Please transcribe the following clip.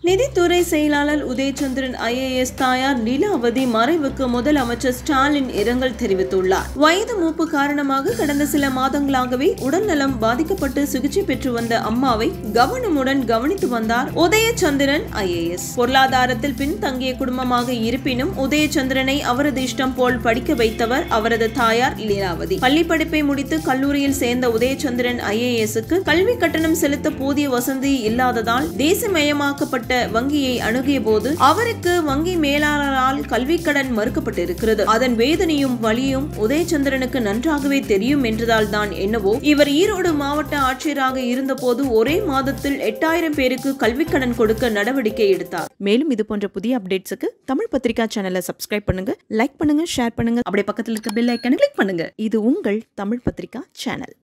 நிதித்துறை செயலாளர் உதயச்சந்திரன் ஐஏஎஸ் தாயார் லீலாவதி மறைவுக்கு முதலமைச்சர் ஸ்டாலின் இரங்கல் தெரிவித்துள்ளார் வயது மூப்பு காரணமாக கடந்த சில மாதங்களாகவே உடல்நலம் பாதிக்கப்பட்டு சிகிச்சை பெற்று வந்த அம்மாவை கவனமுடன் கவனித்து வந்தார் உதயச்சந்திரன் ஐஏஎஸ் பொருளாதாரத்தில் பின்தங்கிய குடும்பமாக இருப்பினும் உதயச்சந்திரனை அவரது இஷ்டம் போல் படிக்க வைத்தவர் அவரது தாயார் லீலாவதி பள்ளி படிப்பை முடித்து கல்லூரியில் சேர்ந்த உதயச்சந்திரன் ஐஏஎஸ்க்கு கல்வி கட்டணம் செலுத்த போதிய வசதி இல்லாததால் தேசியமயமாக்கப்பட்ட வங்கியை அணுகிய போது அவருக்கு வங்கி மேலாளரால் கல்வி கடன் மறுக்கப்பட்டிருக்கிறது அதன் வேதனையும் வலியும் உதயச்சந்திரனுக்கு நன்றாகவே தெரியும் என்றதால் தான் என்னவோ இவர் ஈரோடு மாவட்ட ஆட்சியராக இருந்தபோது ஒரே மாதத்தில் எட்டாயிரம் பேருக்கு கல்வி கடன் கொடுக்க நடவடிக்கை எடுத்தார் மேலும் இது போன்ற புதிய அப்டேட்ஸுக்கு தமிழ் பத்திரிகா சேனலை சப்ஸ்கிரைப் பண்ணுங்க லைக் பண்ணுங்க ஷேர் பண்ணுங்க அப்படியே பக்கத்தில் இருக்க பெல் ஐக்கனை கிளிக் பண்ணுங்க இது உங்கள் தமிழ் பத்திரிகா சேனல்